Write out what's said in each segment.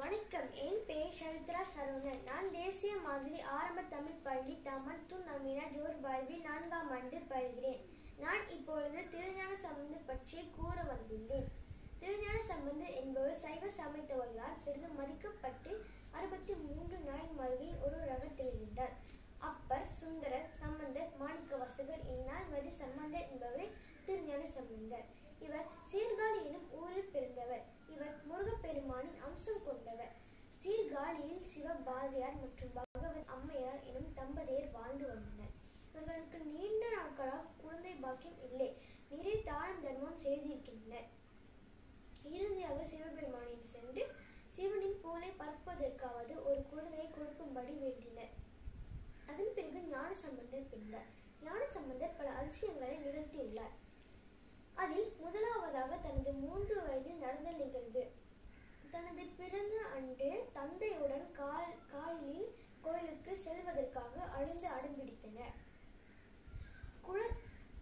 வணக்கம் என் பெயர் சரித்ரா சரவணன் நான் தேசிய மாதிரி ஆரம்ப தமிழ் பள்ளி தமன் து நமினா ஜோர் பார்வி நான்காம் ஆண்டு பயில்கிறேன் நான் இப்பொழுது திருஞான சம்பந்தர் பற்றி கூற வந்துள்ளேன் திருஞான சம்பந்தர் என்பவர் சைவ சமயத்தவர்களால் பெரிதும் மதிக்கப்பட்டு அறுபத்தி மூன்று நாயன்மார்களில் ஒருவராக திகழ்கின்றார் அப்பர் சுந்தரர் சம்பந்தர் மாணிக்க வாசகர் இந்நாள் மதி சம்பந்தர் என்பவரே திருஞான சம்பந்தர் இவர் சீர்காழி எனும் ஊரில் பிறந்தவர் இவர் முருகப்பெருமானின் அம்சம் கொண்டவர் சீர்காழியில் சிவபாரதியார் மற்றும் பகவத் அம்மையார் எனும் தம்பதியர் வாழ்ந்து வந்தனர் இவர்களுக்கு நீண்ட நாட்களாக குழந்தை பாக்கியம் இல்லை நிறைய தானம் தர்மம் செய்திருக்கின்றனர் இறுதியாக சிவபெருமானிடம் சென்று சிவனின் புகழை பரப்புவதற்காவது ஒரு குழந்தையை கொடுக்கும்படி வேண்டினர் அதன் பிறகு ஞான சம்பந்தர் பிறந்தார் ஞான சம்பந்தர் பல அதிசயங்களை நிகழ்த்தியுள்ளார் அதில் முதலாவதாக தனது மூன்று வயதில் நடந்த நிகழ்வு தனது பிறந்த அன்று தந்தையுடன் கால் காலில் கோயிலுக்கு செல்வதற்காக அழுந்து அடம்பிடித்தனர் குழ-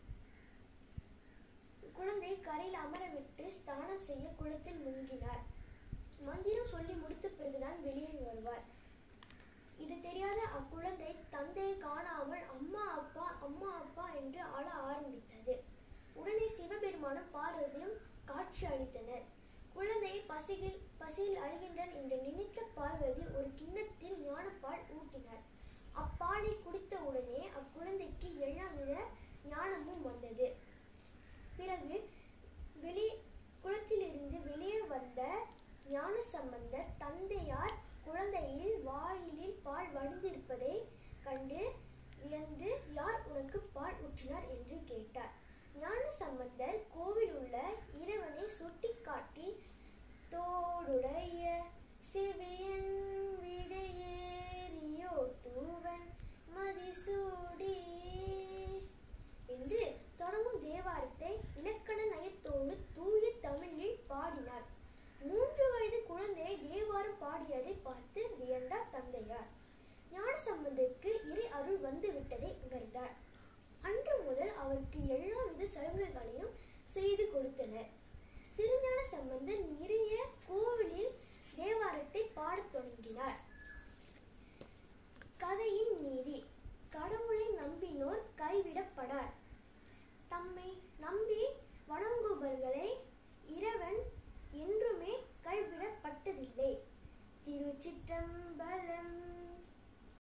குழந்தை கரையில் அமரவிட்டு ஸ்நானம் செய்ய குளத்தில் முங்கினார் மந்திரம் சொல்லி முடித்த பிறகுதான் வெளியே வருவார் இது தெரியாத அக்குழந்தை தந்தையை காணாமல் அம்மா அப்பா அம்மா அப்பா என்று அழ ஆரம்பித்தது உடனே சிவபெருமானும் பார்வதியும் காட்சி அளித்தனர் குழந்தை பசியில் பசியில் அழுகின்றான் என்று நினைத்த பார்வதி ஒரு கிண்ணத்தில் ஞானப்பால் ஊட்டினார் அப்பாலை குடித்த உடனே அக்குழந்தைக்கு எல்லாவித ஞானமும் வந்தது பிறகு வெளி குளத்திலிருந்து வெளியே வந்த ஞான சம்பந்தர் தந்தையார் குழந்தையில் வாயிலில் பால் வடிந்திருப்பதை கண்டு வியந்து யார் உனக்கு பால் ஊற்றினார் என்று கேட்டார் ஞான சம்பந்தர் கோவில் உள்ள இறைவனை சுட்டிக்காட்டி தோடுடைய சிவியன் விடையேறியோ தூவன் மதிசூடி என்று தொடங்கும் தேவாரத்தை இலக்கண நயத்தோடு தூய தமிழில் பாடினார் மூன்று வயது குழந்தை தேவாரம் பாடியதை பார்த்து வியந்தார் தந்தையார் ஞானசம்பந்தருக்கு இறை அருள் வந்து விட்டதை உணர்ந்தார் அன்று முதல் அவருக்கு எல்லாவித சலுகைகளையும் செய்து கொடுத்தனர் திருஞான சம்பந்தர் நிறைய கோவிலில் தேவாரத்தை பாடத் தொடங்கினார் கதையின் நீதி